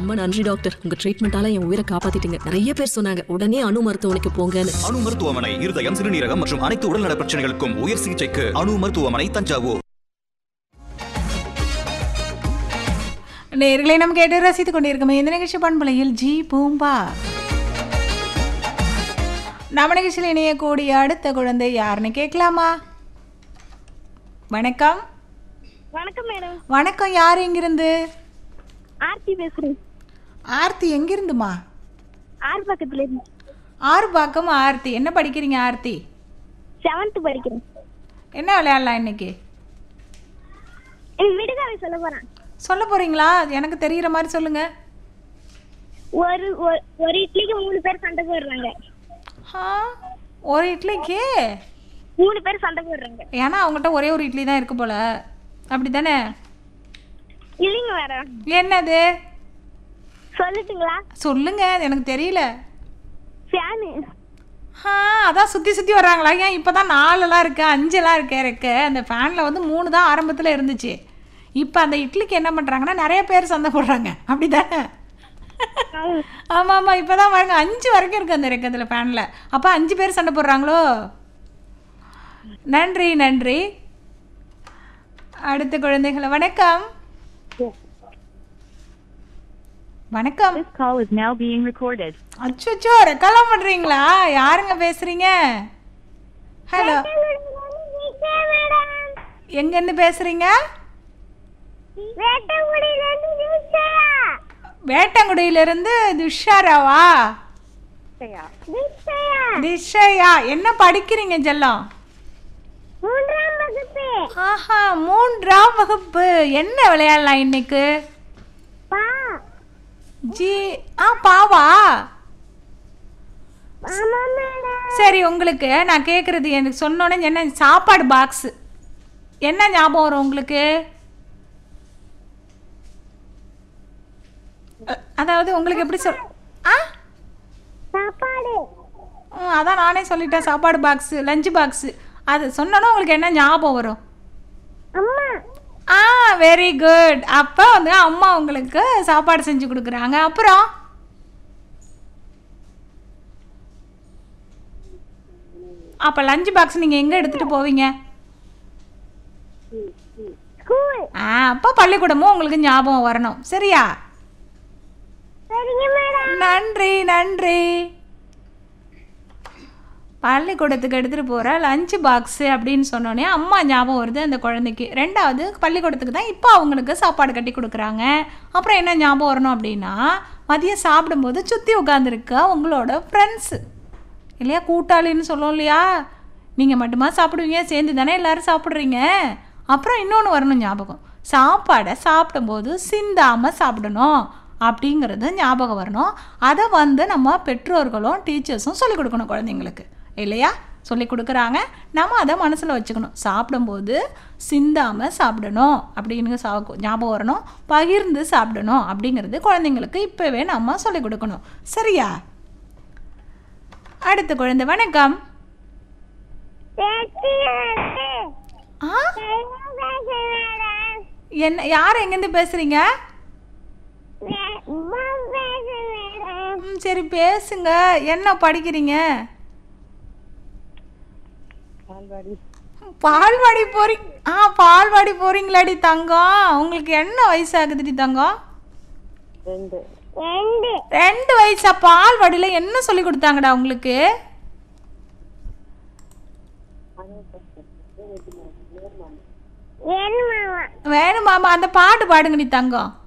ரொம்ப நன்றி டாக்டர் உங்க ட்ரீட்மெண்டால என் உயிரை காப்பாத்திட்டீங்க நிறைய பேர் சொன்னாங்க உடனே அணு மருத்துவமனைக்கு போங்கன்னு அணு மருத்துவமனை இருதயம் சிறுநீரகம் மற்றும் அனைத்து உடல்நல பிரச்சனைகளுக்கும் உயர் சிகிச்சைக்கு அணு மருத்துவமனை தஞ்சாவூர் நேர்களை நாம் கேட்டு ரசித்துக் கொண்டிருக்கும் இந்த நிகழ்ச்சி பண்பலையில் ஜி பூம்பா நம்ம நிகழ்ச்சியில் இணையக்கூடிய அடுத்த குழந்தை யாருன்னு கேட்கலாமா வணக்கம் வணக்கம் மேடம் வணக்கம் யார் எங்கிருந்து ஆர்த்தி பேசுறேன் ஆர்த்தி எங்கிருந்துமா ஆர் பக்கத்துல இருந்து ஆறு பாக்கம் ஆர்த்தி என்ன படிக்கிறீங்க ஆர்த்தி செவன்த் படிக்கிறேன் என்ன விளையாடலாம் இன்னைக்கு எனக்கு விடுகதை சொல்ல போறேன் சொல்ல போறீங்களா எனக்கு தெரிகிற மாதிரி சொல்லுங்க ஒரு ஒரு- ஒரு இட்லிக்கு மூணு பேர் சண்டை போடுறாங்க ஆ ஒரு இட்லிக்கு மூணு பேர் சண்டை போடுறாங்க ஏன்னா அவங்ககிட்ட ஒரே ஒரு இட்லி தான் இருக்கு போல அப்படி தானே இல்லைங்க மேடம் என்னது சொல்லட்டுங்களா சொல்லுங்க அது எனக்கு தெரியல ஃபேனு ஆ அதான் சுற்றி சுற்றி வர்றாங்களா ஏன் இப்போ தான் நாலுலாம் இருக்கு அஞ்செல்லாம் இருக்கு இருக்கு அந்த ஃபேனில் வந்து மூணு தான் ஆரம்பத்தில் இருந்துச்சு இப்போ அந்த இட்லிக்கு என்ன பண்ணுறாங்கன்னா நிறைய பேர் சண்டை போடுறாங்க அப்படி தானே ஆமாம் ஆமாம் இப்போ தான் பாருங்க அஞ்சு வரைக்கும் இருக்குது அந்த ரெக்கத்தில் ஃபேனில் அப்போ அஞ்சு பேர் சண்டை போடுறாங்களோ நன்றி நன்றி அடுத்த குழந்தைகளை வணக்கம் வணக்கம் This call is now being recorded. அச்சோ ரெக்கார்லாம் பண்ணுறீங்களா யாருங்க பேசுகிறீங்க ஹலோ எங்கேருந்து பேசுகிறீங்க வேட்டங்குடியிலிருந்து துஷாராவா திஷயா என்ன படிக்கிறீங்க ஜெல்லம் மூன்றாம் வகுப்பு ஆஹா மூன்றாம் வகுப்பு என்ன விளையாடலாம் இன்னைக்கு பா ஜி ஆ பாவா ஆமா மேடம் சரி உங்களுக்கு நான் கேட்குறது எனக்கு சொன்னோன்னே என்ன சாப்பாடு பாக்ஸு என்ன ஞாபகம் வரும் உங்களுக்கு அ, அதாவது உங்களுக்கு எப்படி சொல் ஆ சாப்பாடு ம், அதான் நானே சொல்லிட்டேன் சாப்பாடு பாக்ஸு லஞ்சு பாக்ஸு அது சொன்னோன்னா உங்களுக்கு என்ன ஞாபகம் வரும் அம்மா ஆ வெரி குட் அப்போ வந்து அம்மா உங்களுக்கு சாப்பாடு செஞ்சு கொடுக்குறாங்க அப்புறம் அப்போ லஞ்ச் பாக்ஸ் நீங்கள் எங்கே எடுத்துகிட்டு போவீங்க ஸ்கூல் ஆ அப்போ பள்ளிக்கூடமும் உங்களுக்கு ஞாபகம் வரணும் சரியா சரிங்க மேடம் நன்றி நன்றி பள்ளிக்கூடத்துக்கு எடுத்துகிட்டு போகிற லஞ்ச் பாக்ஸு அப்படின்னு சொன்னோன்னே அம்மா ஞாபகம் வருது அந்த குழந்தைக்கு ரெண்டாவது பள்ளிக்கூடத்துக்கு தான் இப்போ அவங்களுக்கு சாப்பாடு கட்டி கொடுக்குறாங்க அப்புறம் என்ன ஞாபகம் வரணும் அப்படின்னா மதியம் சாப்பிடும்போது சுற்றி உட்காந்துருக்க உங்களோட ஃப்ரெண்ட்ஸு இல்லையா கூட்டாளின்னு சொல்லுவோம் இல்லையா நீங்கள் மட்டுமா சாப்பிடுவீங்க சேர்ந்து தானே எல்லாரும் சாப்பிட்றீங்க அப்புறம் இன்னொன்று வரணும் ஞாபகம் சாப்பாடை சாப்பிடும்போது சிந்தாமல் சாப்பிடணும் அப்படிங்கிறது ஞாபகம் வரணும் அதை வந்து நம்ம பெற்றோர்களும் டீச்சர்ஸும் சொல்லிக் கொடுக்கணும் குழந்தைங்களுக்கு இல்லையா சொல்லி கொடுக்குறாங்க நம்ம அதை மனசில் வச்சுக்கணும் சாப்பிடும்போது சிந்தாமல் சாப்பிடணும் அப்படின்னு சா ஞாபகம் வரணும் பகிர்ந்து சாப்பிடணும் அப்படிங்கிறது குழந்தைங்களுக்கு இப்போவே நம்ம சொல்லிக் கொடுக்கணும் சரியா அடுத்த குழந்தை வணக்கம் ஆ என்ன யார் எங்கேருந்து பேசுகிறீங்க ம் சரி பேசுங்க என்ன படிக்கிறீங்க பால்வாடி போறீங்க ஆ பால்வாடி போறீங்களாடி தங்கம் உங்களுக்கு என்ன வயசாகுதுடி தங்கம் ரெண்டு ரெண்டு வயசா பால்வாடியில என்ன சொல்லி கொடுத்தாங்கடா உங்களுக்கு என் மாமா வேணுமாமா அந்த பாட்டு பாடுங்கடி தங்கம்